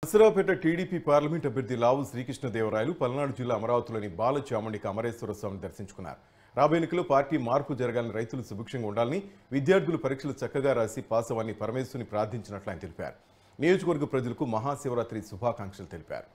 Narasaraopet TDP parliament అభ్యర్థి లావు శ్రీకృష్ణదేవరాయలు పల్నాడు జిల్లా అమరావతిలోని బాలచాముండిక అమరేశ్వర స్వామిని దర్శించుకున్నారు రాబోయే ఎన్నికల్లో పార్టీ మార్పు జరగాలని రైతులు సుభిక్షంగా ఉండాలని విద్యార్థులు పరీక్షలు చక్కగా రాసి పాస్ అవ్వని పరమేశ్వరుని ప్రార్థించినట్లు ఆయన తెలిపారు నియోజకవర్గ ప్రజలకు మహాశివరాత్రి శుభాకాంక్షలు తెలిపారు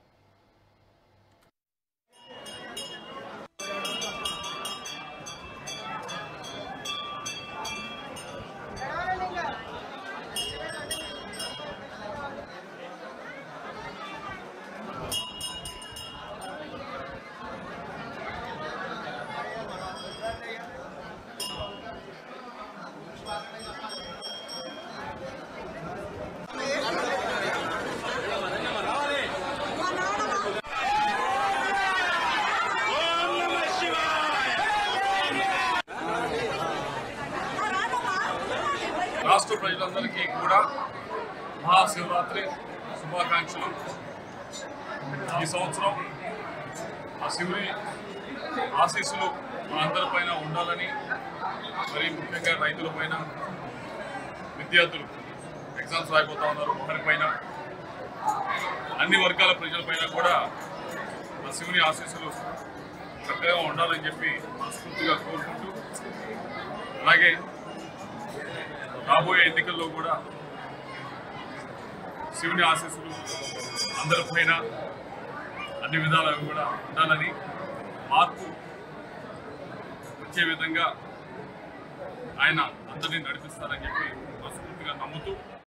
రాష్ట్ర ప్రజలందరికీ కూడా మహాశివరాత్రి శుభాకాంక్షలు ఈ సంవత్సరం ఆ శివుని ఆశీస్సులు మనందరిపైన ఉండాలని మరి ముఖ్యంగా రైతుల పైన విద్యార్థులు ఎగ్జామ్స్ రాయిపోతా ఉన్నారు ఒకరిపైన అన్ని వర్గాల ప్రజలపైన కూడా ఆ శివుని ఆశీస్సులు చక్కగా ఉండాలని చెప్పి మనస్ఫూర్తిగా కోరుకుంటూ అలాగే రాబోయే ఎన్నికల్లో కూడా శివుని ఆశీస్సులు అందరిపైన అన్ని విధాలుగా కూడా ఉండాలని మార్పు వచ్చే విధంగా ఆయన అందరినీ నడిపిస్తారని చెప్పి మనస్ఫూర్తిగా నమ్ముతూ